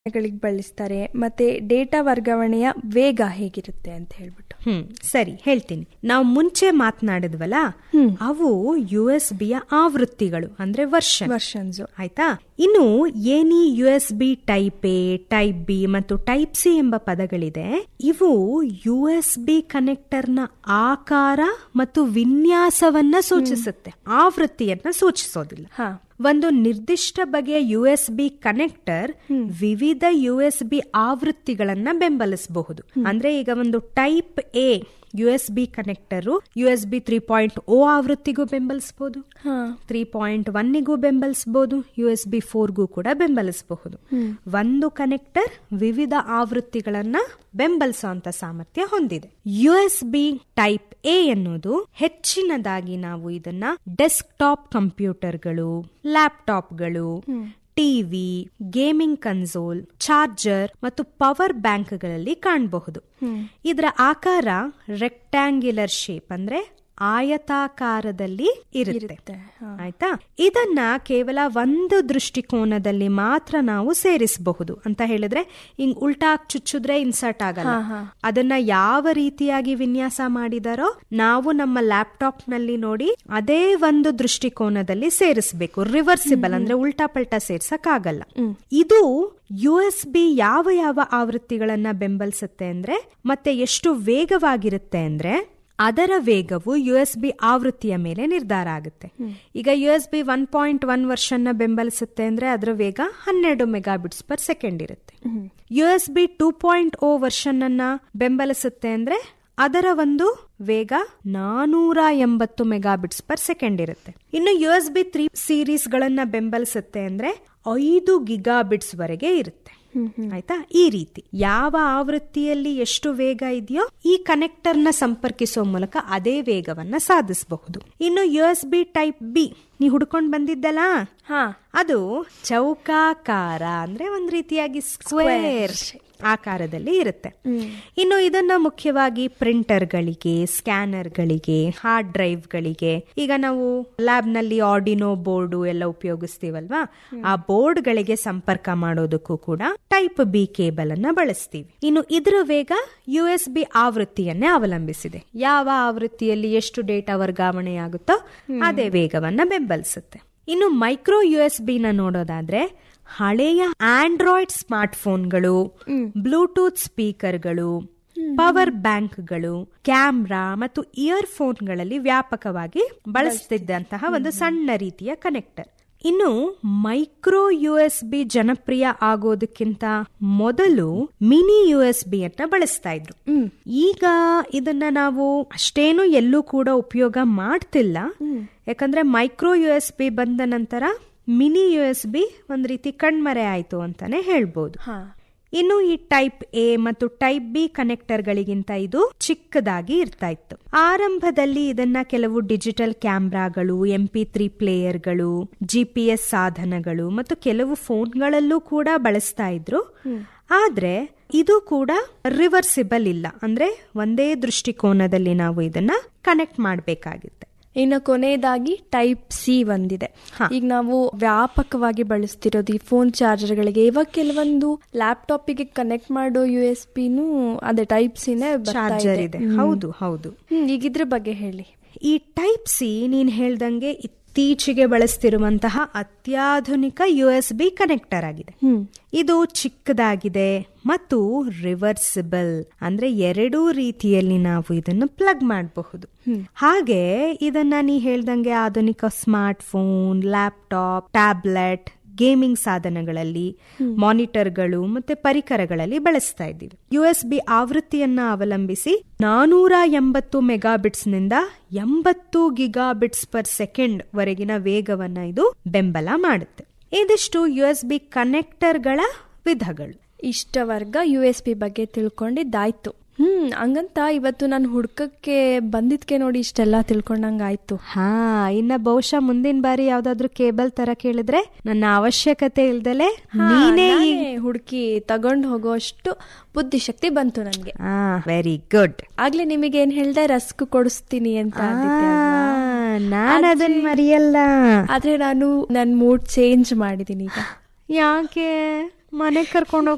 ಗಳಿಗೆ ಬಳಸ್ತಾರೆ ಮತ್ತೆ ಡೇಟಾ ವರ್ಗಾವಣೆಯ ವೇಗ ಹೇಗಿರುತ್ತೆ ಅಂತ ಹೇಳ್ಬಿಟ್ಟು ಹ್ಮ್ ಸರಿ ಹೇಳ್ತೀನಿ ನಾವು ಮುಂಚೆ ಮಾತನಾಡಿದ್ವಲ್ಲ ಅವು ಯು ಎಸ್ ಬಿಯ ಆವೃತ್ತಿಗಳು ಅಂದ್ರೆ ವರ್ಷ ವರ್ಷನ್ಸ್ ಆಯ್ತಾ ಇನ್ನು ಏನಿ U S B type A type B ಮತ್ತು ಟೈಪ್ ಸಿ ಎಂಬ ಪದಗಳಿದೆ ಇವು ಯು ಎಸ್ ಬಿ ಕನೆಕ್ಟರ್ನ ಆಕಾರ ಮತ್ತು ವಿನ್ಯಾಸವನ್ನ ಸೂಚಿಸುತ್ತೆ ಆವೃತ್ತಿಯನ್ನ ಸೂಚಿಸೋದಿಲ್ಲ ಹಾ ಒಂದು ನಿರ್ದಿಷ್ಟ ಬಗೆಯ ಯು ಎಸ್ ಬಿ ಕನೆಕ್ಟರ್ ವಿವಿಧ ಯು ಎಸ್ ಬಿ ಆವೃತ್ತಿಗಳನ್ನ ಬೆಂಬಲಿಸಬಹುದು ಅಂದ್ರೆ ಈಗ ಒಂದು type A U S B connector U S B three point O ಆವೃತ್ತಿಗೂ ಬೆಂಬಲಿಸಬಹುದು ಹಾ ತ್ರೀ ಪಾಯಿಂಟ್ ಒನ್ನಿಗೂ ಬೆಂಬಲಿಸಬಹುದು ಯು ಎಸ್ ಬಿ ಫೋರ್ಗೂ ಕೂಡ ಬೆಂಬಲಿಸಬಹುದು ಒಂದು ಕನೆಕ್ಟರ್ ವಿವಿಧ ಆವೃತ್ತಿಗಳನ್ನ ಬೆಂಬಲಿಸುವಂತ ಸಾಮರ್ಥ್ಯ ಹೊಂದಿದೆ U S B type A ಎನ್ನುವುದು ಹೆಚ್ಚಿನದಾಗಿ ನಾವು ಇದನ್ನ ಡೆಸ್ಕ್ ಟಾಪ್ ಕಂಪ್ಯೂಟರ್ಗಳು ಲ್ಯಾಪ್ಟಾಪ್ಗಳು ಟಿವಿ ಗೇಮಿಂಗ್ ಕನ್ಸೋಲ್ ಚಾರ್ಜರ್ ಮತ್ತು ಪವರ್ ಬ್ಯಾಂಕ್ಗಳಲ್ಲಿ ಕಾಣಬಹುದು ಇದರ ಆಕಾರ ರೆಕ್ಟ್ಯಾಂಗ್ಯುಲರ್ ಶೇಪ್ ಅಂದ್ರೆ ಆಯತಾಕಾರದಲ್ಲಿ ಇರುತ್ತೆ ಇರುತ್ತೆ ಹಾ. ಆಯ್ತಾ ಇದನ್ನ ಕೇವಲ ಒಂದು ದೃಷ್ಟಿಕೋನದಲ್ಲಿ ಮಾತ್ರ ನಾವು ಸೇರಿಸಬಹುದು ಅಂತ ಹೇಳಿದ್ರೆ ಹಿಂಗ್ ಉಲ್ಟಾ ಚುಚ್ಚಿದ್ರೆ ಇನ್ಸರ್ಟ್ ಆಗಲ್ಲ ಅದನ್ನ ಯಾವ ರೀತಿಯಾಗಿ ವಿನ್ಯಾಸ ಮಾಡಿದಾರೋ ನಾವು ನಮ್ಮ ಲ್ಯಾಪ್ಟಾಪ್ ನಲ್ಲಿ ನೋಡಿ ಅದೇ ಒಂದು ದೃಷ್ಟಿಕೋನದಲ್ಲಿ ಸೇರಿಸಬೇಕು ರಿವರ್ಸಿಬಲ್ ಅಂದ್ರೆ ಉಲ್ಟಾ ಪಲ್ಟಾ ಸೇರ್ಸಕ್ ಆಗಲ್ಲ ಇದು ಯು ಎಸ್ ಬಿ ಯಾವ ಯಾವ ಆವೃತ್ತಿಗಳನ್ನ ಬೆಂಬಲಿಸುತ್ತೆ ಅಂದ್ರೆ ಮತ್ತೆ ಎಷ್ಟು ವೇಗವಾಗಿರುತ್ತೆ ಅಂದ್ರೆ ಅದರ ವೇಗವು ಯು ಎಸ್ ಬಿ ಆವೃತ್ತಿಯ ಮೇಲೆ ನಿರ್ಧಾರ ಆಗುತ್ತೆ ಈಗ U S B one point one version ಬೆಂಬಲಿಸುತ್ತೆ ಅಂದ್ರೆ ಅದರ ವೇಗ ಹನ್ನೆರಡು ಮೆಗಾಬಿಟ್ಸ್ ಪರ್ ಸೆಕೆಂಡ್ ಇರುತ್ತೆ U S B two point O version ಅನ್ನ ಬೆಂಬಲಿಸುತ್ತೆ ಅಂದ್ರೆ ಅದರ ಒಂದು ವೇಗ ನಾನೂರ ಎಂಬತ್ತು ಮೆಗಾಬಿಟ್ಸ್ ಪರ್ ಸೆಕೆಂಡ್ ಇರುತ್ತೆ ಇನ್ನು U S B three series ಗಳನ್ನ ಬೆಂಬಲಿಸುತ್ತೆ ಅಂದ್ರೆ ಐದು ಗಿಗಾಬಿಟ್ಸ್ ವರೆಗೆ ಇರುತ್ತೆ ಆಯ್ತಾ ಈ ರೀತಿ ಯಾವ ಆವೃತ್ತಿಯಲ್ಲಿ ಎಷ್ಟು ವೇಗ ಇದೆಯೋ ಈ ಕನೆಕ್ಟರ್ ನ ಸಂಪರ್ಕಿಸೋ ಮೂಲಕ ಅದೇ ವೇಗವನ್ನ ಸಾಧಿಸಬಹುದು ಇನ್ನು U S B type B ನೀ ಹುಡ್ಕೊಂಡ್ ಬಂದಿದ್ದಲ್ಲ ಹಾ ಅದು ಚೌಕಾಕಾರ ಅಂದ್ರೆ ಒಂದ್ ರೀತಿಯಾಗಿ ಸ್ಕ್ವೇರ್ ಆಕಾರದಲ್ಲಿ ಇರುತ್ತೆ ಇನ್ನು ಇದನ್ನ ಮುಖ್ಯವಾಗಿ ಪ್ರಿಂಟರ್ಗಳಿಗೆ ಸ್ಕ್ಯಾನರ್ಗಳಿಗೆ ಹಾರ್ಡ್ ಡ್ರೈವ್ಗಳಿಗೆ ಈಗ ನಾವು ಲ್ಯಾಬ್ ನಲ್ಲಿ ಆರ್ಡಿನೋ ಬೋರ್ಡು ಎಲ್ಲ ಉಪಯೋಗಿಸ್ತೀವಲ್ವಾ ಆ ಬೋರ್ಡ್ಗಳಿಗೆ ಸಂಪರ್ಕ ಮಾಡೋದಕ್ಕೂ ಕೂಡ ಟೈಪ್ ಬಿ ಕೇಬಲ್ ಅನ್ನ ಬಳಸ್ತೀವಿ ಇನ್ನು ಇದರ ವೇಗ ಯು ಎಸ್ ಬಿ ಆವೃತ್ತಿಯನ್ನೇ ಅವಲಂಬಿಸಿದೆ ಯಾವ ಆವೃತ್ತಿಯಲ್ಲಿ ಎಷ್ಟು ಡೇಟಾ ವರ್ಗಾವಣೆಯಾಗುತ್ತೋ ಅದೇ ವೇಗವನ್ನ ಬೆಂಬಲಿಸುತ್ತೆ ಇನ್ನು ಮೈಕ್ರೋ ಯು ಎಸ್ ಬಿ ನ ನೋಡೋದಾದ್ರೆ ಹಳೆಯ ಆಂಡ್ರಾಯ್ಡ್ ಸ್ಮಾರ್ಟ್ ಫೋನ್ಗಳು ಬ್ಲೂಟೂತ್ ಸ್ಪೀಕರ್ಗಳು ಪವರ್ ಬ್ಯಾಂಕ್ಗಳು ಕ್ಯಾಮ್ರಾ ಮತ್ತು ಇಯರ್ ಫೋನ್ಗಳಲ್ಲಿ ವ್ಯಾಪಕವಾಗಿ ಬಳಸ್ತಿದ್ದಂತಹ ಒಂದು ಸಣ್ಣ ರೀತಿಯ ಕನೆಕ್ಟರ್ ಇನ್ನು ಮೈಕ್ರೋ ಯು ಎಸ್ ಬಿ ಜನಪ್ರಿಯ ಆಗೋದಕ್ಕಿಂತ ಮೊದಲು ಮಿನಿ ಯು ಎಸ್ ಬಿ ಅನ್ನ ಬಳಸ್ತಾ ಇದ್ರು ಈಗ ಇದನ್ನ ನಾವು ಅಷ್ಟೇನು ಎಲ್ಲೂ ಕೂಡ ಉಪಯೋಗ ಮಾಡ್ತಿಲ್ಲ ಯಾಕಂದ್ರೆ ಮೈಕ್ರೋ ಯು ಎಸ್ ಬಿ ಬಂದ ನಂತರ ಮಿನಿ ಯು ಎಸ್ ಬಿ ಒಂದ್ ರೀತಿ ಕಣ್ಮರೆ ಆಯ್ತು ಅಂತಾನೆ ಹೇಳ್ಬೋದು ಹಾ ಇನ್ನು ಈ ಟೈಪ್ ಎ ಮತ್ತು ಟೈಪ್ ಬಿ ಕನೆಕ್ಟರ್ಗಳಿಗಿಂತ ಇದು ಚಿಕ್ಕದಾಗಿ ಇರ್ತಾ ಇತ್ತು ಆರಂಭದಲ್ಲಿ ಇದನ್ನ ಕೆಲವು ಡಿಜಿಟಲ್ ಕ್ಯಾಮ್ರಾಗಳು ಎಂ ಪಿ ತ್ರೀ ಪ್ಲೇಯರ್ಗಳು ಜಿಪಿಎಸ್ ಸಾಧನಗಳು ಮತ್ತು ಕೆಲವು ಫೋನ್ಗಳಲ್ಲೂ ಕೂಡ ಬಳಸ್ತಾ ಇದ್ರು ಆದ್ರೆ ಇದು ಕೂಡ ರಿವರ್ಸಿಬಲ್ ಇಲ್ಲ ಅಂದ್ರೆ ಒಂದೇ ದೃಷ್ಟಿಕೋನದಲ್ಲಿ ನಾವು ಇದನ್ನ ಕನೆಕ್ಟ್ ಮಾಡಬೇಕಾಗುತ್ತೆ ಇನ್ನು ಕೊನೆಯದಾಗಿ ಟೈಪ್ ಸಿ ಒಂದಿದೆ ಈಗ ನಾವು ವ್ಯಾಪಕವಾಗಿ ಬಳಸ್ತಿರೋದು ಈ ಫೋನ್ ಚಾರ್ಜರ್ಗಳಿಗೆ ಇವಾಗ ಕೆಲವೊಂದು ಲ್ಯಾಪ್ಟಾಪಿಗೆ ಕನೆಕ್ಟ್ ಮಾಡೋ ಯು ಎಸ್ ಪಿನು ಅದೇ ಟೈಪ್ ಸಿನೇ ಚಾರ್ಜರ್ ಇದೆ ಹೌದು ಹೌದು ಈಗ ಇದ್ರ ಬಗ್ಗೆ ಹೇಳಿ ಈ ಟೈಪ್ ಸಿ ನೀನ್ ಹೇಳ್ದಂಗೆ ಇತ್ತೀಚೆಗೆ ಬಳಸ್ತಿರುವಂತಹ ಅತ್ಯಾಧುನಿಕ ಯು ಎಸ್ ಬಿ ಕನೆಕ್ಟರ್ ಆಗಿದೆ ಇದು ಚಿಕ್ಕದಾಗಿದೆ ಮತ್ತು ರಿವರ್ಸಿಬಲ್ ಅಂದ್ರೆ ಎರಡೂ ರೀತಿಯಲ್ಲಿ ನಾವು ಇದನ್ನು ಪ್ಲಗ್ ಮಾಡಬಹುದು ಹಾಗೆ ಇದನ್ನ ನೀ ಹೇಳ್ದಂಗೆ ಆಧುನಿಕ smart phone laptop tablet gaming ಸಾಧನಗಳಲ್ಲಿ ಮಾನಿಟರ್ಗಳು ಮತ್ತೆ ಪರಿಕರಗಳಲ್ಲಿ ಬಳಸ್ತಾ ಇದ್ದೀವಿ ಯು ಎಸ್ ಬಿ ಆವೃತ್ತಿಯನ್ನ ಅವಲಂಬಿಸಿ ನಾನೂರ ಎಂಬತ್ತು ಮೆಗಾಬಿಟ್ಸ್ ನಿಂದ ಎಂಬತ್ತು ಗಿಗಾಬಿಟ್ಸ್ ಪರ್ ಸೆಕೆಂಡ್ ವರೆಗಿನ ವೇಗವನ್ನ ಇದು ಬೆಂಬಲ ಮಾಡುತ್ತೆ ಇದಿಷ್ಟು ಯು ಎಸ್ ಬಿ ಕನೆಕ್ಟರ್ಗಳ ವಿಧಗಳು ಇಷ್ಟವರ್ಗ ಯು ಎಸ್ ಪಿ ಬಗ್ಗೆ ತಿಳ್ಕೊಂಡಿದ್ದಾಯ್ತು ಹ್ಮ್ ಹಂಗಂತ ಇವತ್ತು ನಾನು ಹುಡ್ಕಕ್ಕೆ ಬಂದಿದ್ಕೆ ನೋಡಿ ಇಷ್ಟೆಲ್ಲ ತಿಳ್ಕೊಂಡಂಗಾಯ್ತು ಹಾ ಇನ್ನ ಬಹುಶಃ ಮುಂದಿನ ಬಾರಿ ಯಾವ್ದಾದ್ರು ಕೇಬಲ್ ತರ ಕೇಳಿದ್ರೆ ನನ್ನ ಅವಶ್ಯಕತೆ ಇಲ್ದಲೆ ನೀನೇ ಈ ಹುಡುಕಿ ತಗೊಂಡ್ ಹೋಗೋಷ್ಟು ಬುದ್ಧಿಶಕ್ತಿ ಬಂತು ನನ್ಗೆ ಆ ವೆರಿ ಗುಡ್ ಆಗ್ಲೇ ನಿಮಗೆ ಏನ್ ಹೇಳ್ದೆ ರಸ್ಕ್ ಕೊಡಿಸ್ತೀನಿ ಅಂತ ಅಂದಿದ್ದೆ ಅಲ್ವಾ? ನಾನು ಅದನ್ನ ಮರೆಯಲ್ಲ ಆದ್ರೆ ನಾನು ನನ್ ಮೂಡ್ ಚೇಂಜ್ ಮಾಡಿದೀನಿ ಈಗ ಯಾಕೆ ಮನೆ ಕರ್ಕೊಂಡು